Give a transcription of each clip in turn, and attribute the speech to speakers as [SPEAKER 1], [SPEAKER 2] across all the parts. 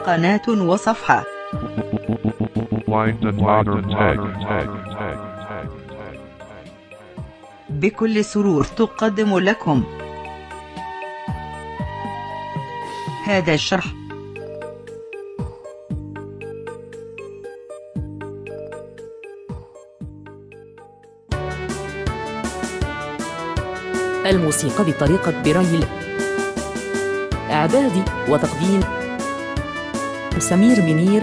[SPEAKER 1] قناة وصفحة
[SPEAKER 2] Blind and modern tech.
[SPEAKER 1] بكل سرور تقدم لكم هذا الشرح
[SPEAKER 3] الموسيقى بطريقة برايل إعداد وتقديم سمير منير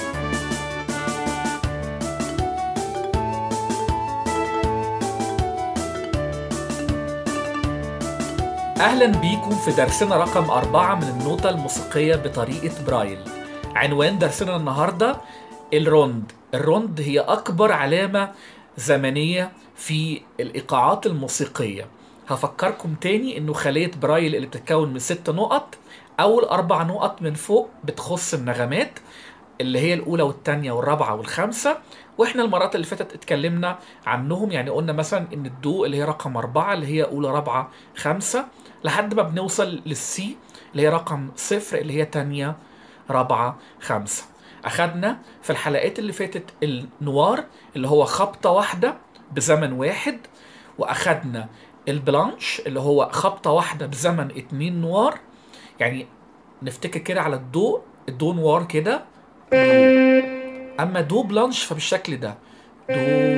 [SPEAKER 4] أهلا بيكم في درسنا رقم أربعة من النوتة الموسيقية بطريقة برايل عنوان درسنا النهاردة الروند الروند هي أكبر علامة زمنية في الإيقاعات الموسيقية هفكركم تاني إنه خلية برايل اللي بتتكون من ست نقط أول أربع نقط من فوق بتخص النغمات اللي هي الأولى والتانية والرابعة والخامسة واحنا المرات اللي فاتت اتكلمنا عنهم يعني قلنا مثلا ان الدو اللي هي رقم أربعة اللي هي أولى رابعة خمسة لحد ما بنوصل للسي اللي هي رقم صفر اللي هي تانية رابعة خمسة أخدنا في الحلقات اللي فاتت النوار اللي هو خبطة واحدة بزمن واحد وأخدنا البلانش اللي هو خبطة واحدة بزمن اتنين نوار يعني نفتكر كده على الدو الدو نوار كده دو اما دو بلانش فبالشكل ده دو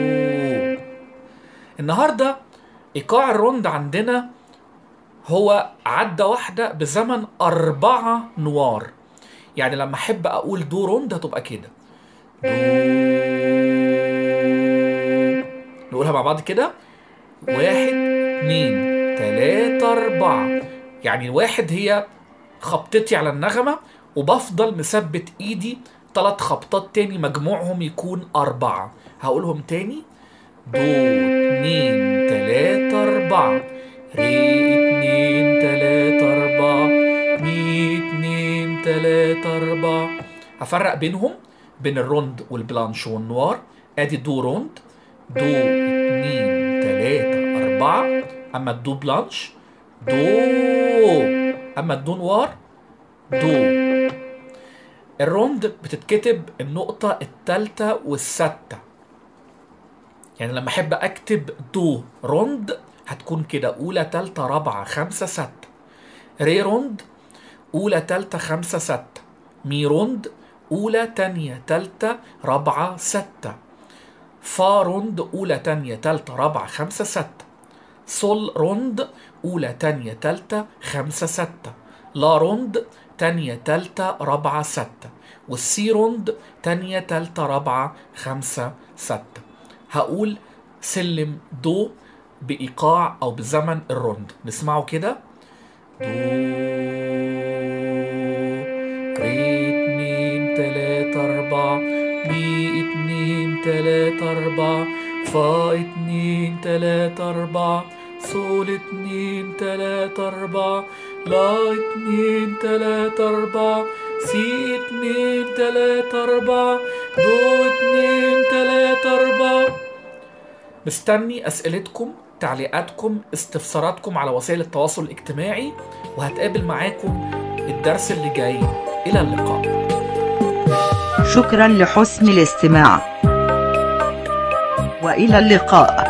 [SPEAKER 4] النهارده ايقاع الروند عندنا هو عدة واحدة بزمن أربعة نوار يعني لما أحب أقول دو روند هتبقى كده دو نقولها مع بعض كده واحد اتنين تلاتة أربعة يعني واحد هي خبطتي على النغمة وبفضل مثبت ايدي تلات خبطات تاني مجموعهم يكون أربعة هقولهم تاني دو اتنين تلاتة أربعة ري اتنين تلاتة أربعة مي اتنين تلاتة أربعة هفرق بينهم بين الروند والبلانش والنوار ادي دو روند دو اتنين تلاتة أربعة أما الدو بلانش دو أما الدو نوار دو الروند بتتكتب النقطة التالتة والستة يعني لما أحب أكتب دو روند هتكون كده أولى تالتة رابعة خمسة ستة ري روند أولى تالتة خمسة ستة مي روند أولى تانية تالتة رابعة ستة فا روند أولى تانية تالتة رابعة خمسة ستة سول روند أولى تانية تالتة خمسة ستة لا روند تانية تالتة رابعة ستة والسي روند تانية تالتة رابعة خمسة ستة هقول سلم دو بإيقاع أو بزمن الروند نسمعه كده دو ري اتنين تلاتة أربعة مي اتنين تلاتة أربعة فا اتنين تلاتة أربعة صول اتنين تلاتة أربعة لا اتنين تلاتة أربعة سي اتنين تلاتة أربعة دو اتنين تلاتة أربعة مستني أسئلتكم تعليقاتكم استفساراتكم على وسائل التواصل الاجتماعي وهتقابل معاكم الدرس اللي جاي إلى اللقاء
[SPEAKER 1] شكرا لحسن الاستماع وإلى اللقاء